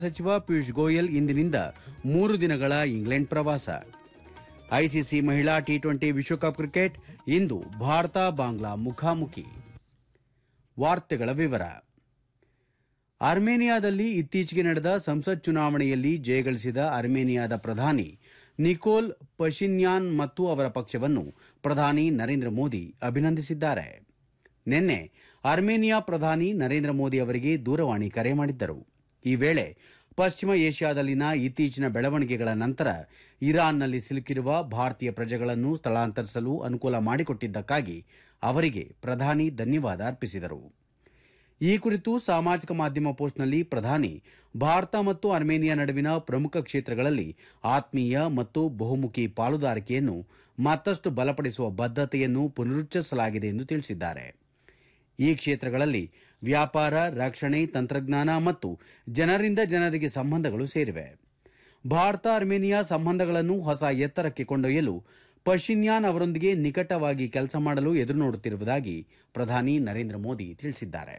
ಸಚಿವ ಪಿಯೂಷ್ ಗೋಯಲ್ ಇಂದಿನಿಂದ ಮೂರು ದಿನಗಳ ಇಂಗ್ಲೆಂಡ್ ಪ್ರವಾಸ ಐಸಿಸಿ ಮಹಿಳಾ ಟಿ ಟ್ವೆಂಟಿ ವಿಶ್ವಕಪ್ ಕ್ರಿಕೆಟ್ ಇಂದು ಭಾರತ ಬಾಂಗ್ಲಾ ಮುಖಾಮುಖಿ ವಾರ್ತೆಗಳ ವಿವರ ಅರ್ಮೇನಿಯಾದಲ್ಲಿ ಇತ್ತೀಚೆಗೆ ನಡೆದ ಸಂಸತ್ ಚುನಾವಣೆಯಲ್ಲಿ ಜಯಗಳಿಸಿದ ಅರ್ಮೇನಿಯಾದ ಪ್ರಧಾನಿ ನಿಕೋಲ್ ಪಶಿನ್ಯಾನ್ ಮತ್ತು ಅವರ ಪಕ್ಷವನ್ನು ಪ್ರಧಾನಿ ನರೇಂದ್ರ ಮೋದಿ ಅಭಿನಂದಿಸಿದ್ದಾರೆ ನಿನ್ನೆ ಅರ್ಮೇನಿಯಾ ಪ್ರಧಾನಿ ನರೇಂದ್ರ ಮೋದಿ ಅವರಿಗೆ ದೂರವಾಣಿ ಕರೆ ಮಾಡಿದ್ದರು ಈ ವೇಳೆ ಪಶ್ಚಿಮ ಏಷ್ಯಾದಲ್ಲಿನ ಇತ್ತೀಚಿನ ಬೆಳವಣಿಗೆಗಳ ನಂತರ ಇರಾನ್ನಲ್ಲಿ ಸಿಲುಕಿರುವ ಭಾರತೀಯ ಪ್ರಜೆಗಳನ್ನು ಸ್ಥಳಾಂತರಿಸಲು ಅನುಕೂಲ ಮಾಡಿಕೊಟ್ಟಿದ್ದಕ್ಕಾಗಿ ಅವರಿಗೆ ಪ್ರಧಾನಿ ಧನ್ಯವಾದ ಅರ್ಪಿಸಿದರು ಈ ಕುರಿತು ಸಾಮಾಜಿಕ ಮಾಧ್ಯಮ ಪೋಸ್ಟ್ನಲ್ಲಿ ಪ್ರಧಾನಿ ಭಾರತ ಮತ್ತು ಅರ್ಮೇನಿಯಾ ನಡುವಿನ ಪ್ರಮುಖ ಕ್ಷೇತ್ರಗಳಲ್ಲಿ ಆತ್ಮೀಯ ಮತ್ತು ಬಹುಮುಖಿ ಪಾಲುದಾರಿಕೆಯನ್ನು ಮತ್ತಷ್ಟು ಬಲಪಡಿಸುವ ಬದ್ಧತೆಯನ್ನು ಪುನರುಚ್ಚರಿಸಲಾಗಿದೆ ಎಂದು ತಿಳಿಸಿದ್ದಾರೆ ಈ ಕ್ಷೇತ್ರಗಳಲ್ಲಿ ವ್ಯಾಪಾರ ರಕ್ಷಣೆ ತಂತ್ರಜ್ಞಾನ ಮತ್ತು ಜನರಿಂದ ಜನರಿಗೆ ಸಂಬಂಧಗಳು ಸೇರಿವೆ ಭಾರತ ಅರ್ಮೇನಿಯಾ ಸಂಬಂಧಗಳನ್ನು ಹೊಸ ಎತ್ತರಕ್ಕೆ ಕೊಂಡೊಯ್ಯಲು ಪಶಿನ್ಯಾನ್ ಅವರೊಂದಿಗೆ ನಿಕಟವಾಗಿ ಕೆಲಸ ಮಾಡಲು ಎದುರು ನೋಡುತ್ತಿರುವುದಾಗಿ ಪ್ರಧಾನಿ ನರೇಂದ್ರ ಮೋದಿ ತಿಳಿಸಿದ್ದಾರೆ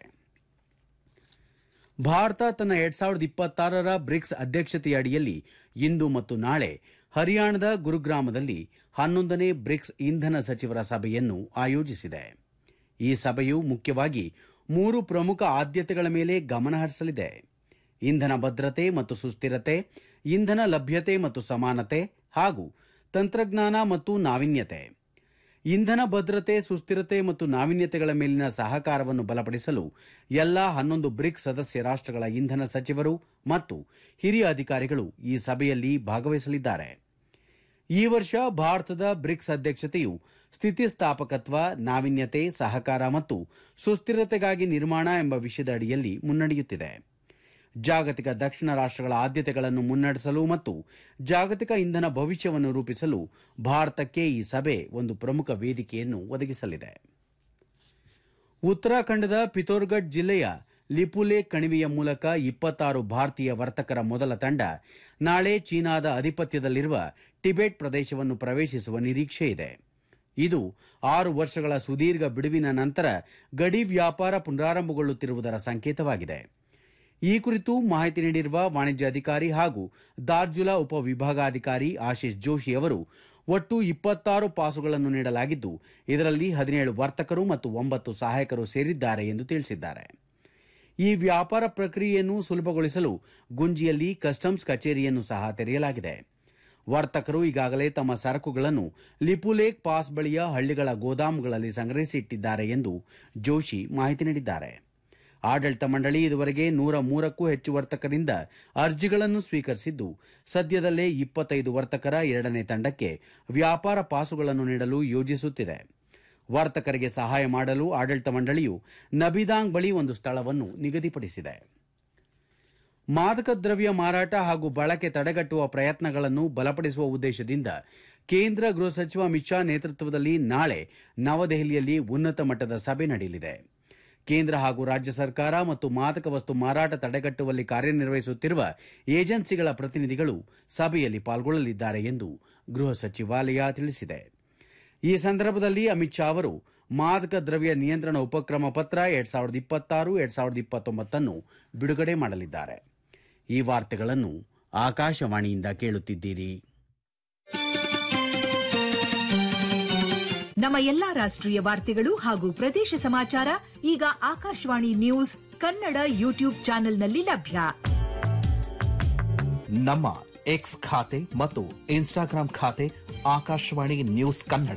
ಭಾರತ ತನ್ನ ಎರಡ್ ಸಾವಿರದ ಇಪ್ಪತ್ತಾರರ ಬ್ರಿಕ್ಸ್ ಅಧ್ಯಕ್ಷತೆಯ ಅಡಿಯಲ್ಲಿ ಇಂದು ಮತ್ತು ನಾಳೆ ಹರಿಯಾಣದ ಗುರುಗ್ರಾಮದಲ್ಲಿ ಹನ್ನೊಂದನೇ ಬ್ರಿಕ್ಸ್ ಇಂಧನ ಸಚಿವರ ಸಭೆಯನ್ನು ಆಯೋಜಿಸಿದೆ ಈ ಸಭೆಯು ಮುಖ್ಯವಾಗಿ ಮೂರು ಪ್ರಮುಖ ಆದ್ಯತೆಗಳ ಮೇಲೆ ಗಮನ ಹರಿಸಲಿದೆ ಇಂಧನ ಭದ್ರತೆ ಮತ್ತು ಸುಸ್ಥಿರತೆ ಇಂಧನ ಲಭ್ಯತೆ ಮತ್ತು ಸಮಾನತೆ ಹಾಗೂ ತಂತ್ರಜ್ಞಾನ ಮತ್ತು ನಾವೀನ್ಯತೆ ಇಂಧನ ಭದ್ರತೆ ಸುಸ್ಥಿರತೆ ಮತ್ತು ನಾವೀನ್ಯತೆಗಳ ಮೇಲಿನ ಸಹಕಾರವನ್ನು ಬಲಪಡಿಸಲು ಎಲ್ಲಾ ಹನ್ನೊಂದು ಬ್ರಿಕ್ಸ್ ಸದಸ್ಯ ರಾಷ್ಟಗಳ ಇಂಧನ ಸಚಿವರು ಮತ್ತು ಹಿರಿಯ ಅಧಿಕಾರಿಗಳು ಈ ಸಭೆಯಲ್ಲಿ ಭಾಗವಹಿಸಲಿದ್ದಾರೆ ಈ ವರ್ಷ ಭಾರತದ ಬ್ರಿಕ್ಸ್ ಅಧ್ಯಕ್ಷತೆಯು ಸ್ಥಿತಿಸ್ಥಾಪಕತ್ವ ನಾವೀನ್ಯತೆ ಸಹಕಾರ ಮತ್ತು ಸುಸ್ಥಿರತೆಗಾಗಿ ನಿರ್ಮಾಣ ಎಂಬ ವಿಷಯದ ಅಡಿಯಲ್ಲಿ ಮುನ್ನಡೆಯುತ್ತಿದೆ ಜಾಗತಿಕ ದಕ್ಷಿಣ ರಾಷ್ಟಗಳ ಆದ್ಯತೆಗಳನ್ನು ಮುನ್ನಡೆಸಲು ಮತ್ತು ಜಾಗತಿಕ ಇಂಧನ ಭವಿಷ್ಯವನ್ನು ರೂಪಿಸಲು ಭಾರತಕ್ಕೆ ಈ ಸಭೆ ಒಂದು ಪ್ರಮುಖ ವೇದಿಕೆಯನ್ನು ಒದಗಿಸಲಿದೆ ಉತ್ತರಾಖಂಡದ ಪಿಥೋರ್ಗಢ್ ಜಿಲ್ಲೆಯ ಲಿಪುಲೆ ಕಣಿವೆಯ ಮೂಲಕ ಇಪ್ಪತ್ತಾರು ಭಾರತೀಯ ವರ್ತಕರ ಮೊದಲ ತಂಡ ನಾಳೆ ಚೀನಾದ ಅಧಿಪತ್ಯದಲ್ಲಿರುವ ಟಿಬೆಟ್ ಪ್ರದೇಶವನ್ನು ಪ್ರವೇಶಿಸುವ ನಿರೀಕ್ಷೆ ಇದೆ ಇದು ಆರು ವರ್ಷಗಳ ಸುದೀರ್ಘ ಬಿಡುವಿನ ನಂತರ ಗಡಿ ವ್ಯಾಪಾರ ಪುನರಾರಂಭಗೊಳ್ಳುತ್ತಿರುವುದರ ಸಂಕೇತವಾಗಿದೆ ಈ ಕುರಿತು ಮಾಹಿತಿ ನೀಡಿರುವ ವಾಣಿಜ್ಯ ಅಧಿಕಾರಿ ಹಾಗೂ ದಾರ್ಜುಲಾ ಉಪವಿಭಾಗಾಧಿಕಾರಿ ಆಶೀಶ್ ಜೋಶಿ ಅವರು ಒಟ್ಟು ಇಪ್ಪತ್ತಾರು ಪಾಸುಗಳನ್ನು ನೀಡಲಾಗಿದ್ದು ಇದರಲ್ಲಿ ಹದಿನೇಳು ವರ್ತಕರು ಮತ್ತು ಒಂಬತ್ತು ಸಹಾಯಕರು ಸೇರಿದ್ದಾರೆ ಎಂದು ತಿಳಿಸಿದ್ದಾರೆ ಈ ವ್ಯಾಪಾರ ಪ್ರಕ್ರಿಯೆಯನ್ನು ಸುಲಭಗೊಳಿಸಲು ಗುಂಜಿಯಲ್ಲಿ ಕಸ್ಟಮ್ಸ್ ಕಚೇರಿಯನ್ನು ಸಹ ತೆರೆಯಲಾಗಿದೆ ವರ್ತಕರು ಈಗಾಗಲೇ ತಮ್ಮ ಸರಕುಗಳನ್ನು ಲಿಪುಲೇಕ್ ಪಾಸ್ ಬಳಿಯ ಹಳ್ಳಿಗಳ ಗೋದಾಮುಗಳಲ್ಲಿ ಸಂಗ್ರಹಿಸಿಟ್ಟಿದ್ದಾರೆ ಎಂದು ಜೋಶಿ ಮಾಹಿತಿ ನೀಡಿದ್ದಾರೆ ಆಡಳಿತ ಮಂಡಳಿ ಇದುವರೆಗೆ ನೂರ ಮೂರಕ್ಕೂ ಹೆಚ್ಚು ವರ್ತಕರಿಂದ ಅರ್ಜಿಗಳನ್ನು ಸ್ವೀಕರಿಸಿದ್ದು ಸದ್ಯದಲ್ಲೇ ಇಪ್ಪತ್ತೈದು ವರ್ತಕರ ಎರಡನೇ ತಂಡಕ್ಕೆ ವ್ಯಾಪಾರ ಪಾಸುಗಳನ್ನು ನೀಡಲು ಯೋಜಿಸುತ್ತಿದೆ ವರ್ತಕರಿಗೆ ಸಹಾಯ ಮಾಡಲು ಆಡಳಿತ ಮಂಡಳಿಯು ನಬಿದಾಂಗ್ ಬಳಿ ಒಂದು ಸ್ಥಳವನ್ನು ನಿಗದಿಪಡಿಸಿದೆ ಮಾದಕ ದ್ರವ್ಯ ಮಾರಾಟ ಹಾಗೂ ಬಳಕೆ ತಡೆಗಟ್ಟುವ ಪ್ರಯತ್ನಗಳನ್ನು ಬಲಪಡಿಸುವ ಉದ್ದೇಶದಿಂದ ಕೇಂದ್ರ ಗೃಹ ಸಚಿವ ಅಮಿತ್ ಶಾ ನೇತೃತ್ವದಲ್ಲಿ ನಾಳೆ ನವದೆಹಲಿಯಲ್ಲಿ ಉನ್ನತ ಮಟ್ಟದ ಸಭೆ ನಡೆಯಲಿದೆ ಕೇಂದ್ರ ಹಾಗೂ ರಾಜ್ಯ ಸರ್ಕಾರ ಮತ್ತು ಮಾದಕ ವಸ್ತು ಮಾರಾಟ ತಡೆಗಟ್ಟುವಲ್ಲಿ ಕಾರ್ಯನಿರ್ವಹಿಸುತ್ತಿರುವ ಏಜೆನ್ಸಿಗಳ ಪ್ರತಿನಿಧಿಗಳು ಸಭೆಯಲ್ಲಿ ಪಾಲ್ಗೊಳ್ಳಲಿದ್ದಾರೆ ಎಂದು ಗೃಹ ಸಚಿವಾಲಯ ತಿಳಿಸಿದೆ ಈ ಸಂದರ್ಭದಲ್ಲಿ ಅಮಿತ್ ಶಾ ಅವರು ಮಾದಕ ದ್ರವ್ಯ ನಿಯಂತ್ರಣ ಉಪಕ್ರಮ ಪತ್ರ ಎರಡ್ ಸಾವಿರದ ಇಪ್ಪತ್ತಾರು ಎರಡ್ ಸಾವಿರದ ಇಪ್ಪತ್ತೊಂಬತ್ತನ್ನು ಬಿಡುಗಡೆ ಮಾಡಲಿದ್ದಾರೆ ಈ ವಾರ್ತೆಗಳನ್ನು ಆಕಾಶವಾಣಿಯಿಂದ ಕೇಳುತ್ತಿದ್ದೀರಿ ನಮ್ಮ ಎಲ್ಲಾ ರಾಷ್ಟ್ರೀಯ ವಾರ್ತೆಗಳು ಹಾಗೂ ಪ್ರದೇಶ ಸಮಾಚಾರ ಈಗ ಆಕಾಶವಾಣಿ ನ್ಯೂಸ್ ಕನ್ನಡ ಯೂಟ್ಯೂಬ್ ಚಾನೆಲ್ನಲ್ಲಿ ಲಭ್ಯ ನಮ್ಮ ಎಕ್ಸ್ ಖಾತೆ ಮತ್ತು ಇನ್ಸ್ಟಾಗ್ರಾಂ ಖಾತೆ ಆಕಾಶವಾಣಿ ನ್ಯೂಸ್ ಕನ್ನಡ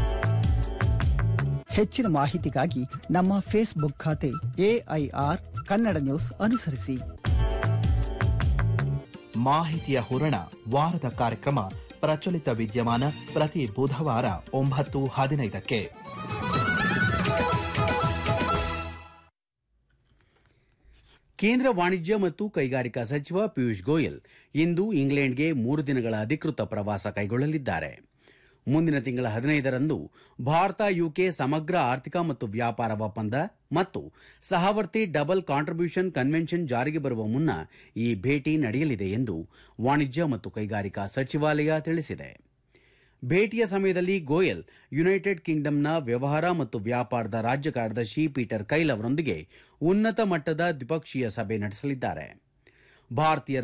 ಹೆಚ್ಚಿನ ಮಾಹಿತಿಗಾಗಿ ನಮ್ಮ ಫೇಸ್ಬುಕ್ ಖಾತೆ ಎಐಆರ್ ಕನ್ನಡ ನ್ಯೂಸ್ ಅನುಸರಿಸಿ ಮಾಹಿತಿಯ ಹೂರಣ ವಾರದ ಕಾರ್ಯಕ್ರಮ ಪ್ರಚಲಿತ ವಿದ್ಯಮಾನ ಪ್ರತಿ ಬುಧವಾರ ಒಂಬತ್ತು ಹದಿನೈದಕ್ಕೆ ಕೇಂದ್ರ ವಾಣಿಜ್ಯ ಮತ್ತು ಕೈಗಾರಿಕಾ ಸಚಿವ ಪಿಯೂಷ್ ಗೋಯಲ್ ಇಂದು ಇಂಗ್ಲೆಂಡ್ಗೆ ಮೂರು ದಿನಗಳ ಅಧಿಕೃತ ಪ್ರವಾಸ ಕೈಗೊಳ್ಳಲಿದ್ದಾರೆ ಮುಂದಿನ ತಿಂಗಳ ಹದಿನೈದರಂದು ಭಾರತ ಯುಕೆ ಸಮಗ್ರ ಆರ್ಥಿಕ ಮತ್ತು ವ್ಯಾಪಾರ ಒಪ್ಪಂದ ಮತ್ತು ಸಹವರ್ತಿ ಡಬಲ್ ಕಾಂಟ್ರಿಬ್ಯೂಷನ್ ಕನ್ವೆನ್ಷನ್ ಜಾರಿಗೆ ಬರುವ ಮುನ್ನ ಈ ಭೇಟಿ ನಡೆಯಲಿದೆ ಎಂದು ವಾಣಿಜ್ಯ ಮತ್ತು ಕೈಗಾರಿಕಾ ಸಚಿವಾಲಯ ತಿಳಿಸಿದೆ ಭೇಟಿಯ ಸಮಯದಲ್ಲಿ ಗೋಯಲ್ ಯುನೈಟೆಡ್ ಕಿಂಗ್ಡಮ್ನ ವ್ಯವಹಾರ ಮತ್ತು ವ್ಯಾಪಾರದ ರಾಜ್ಯ ಕಾರ್ಯದರ್ಶಿ ಪೀಟರ್ ಕೈಲ್ ಅವರೊಂದಿಗೆ ಉನ್ನತ ಮಟ್ಟದ ದ್ವಿಪಕ್ಷೀಯ ಸಭೆ ನಡೆಸಲಿದ್ದಾರೆ ಭಾರತೀಯ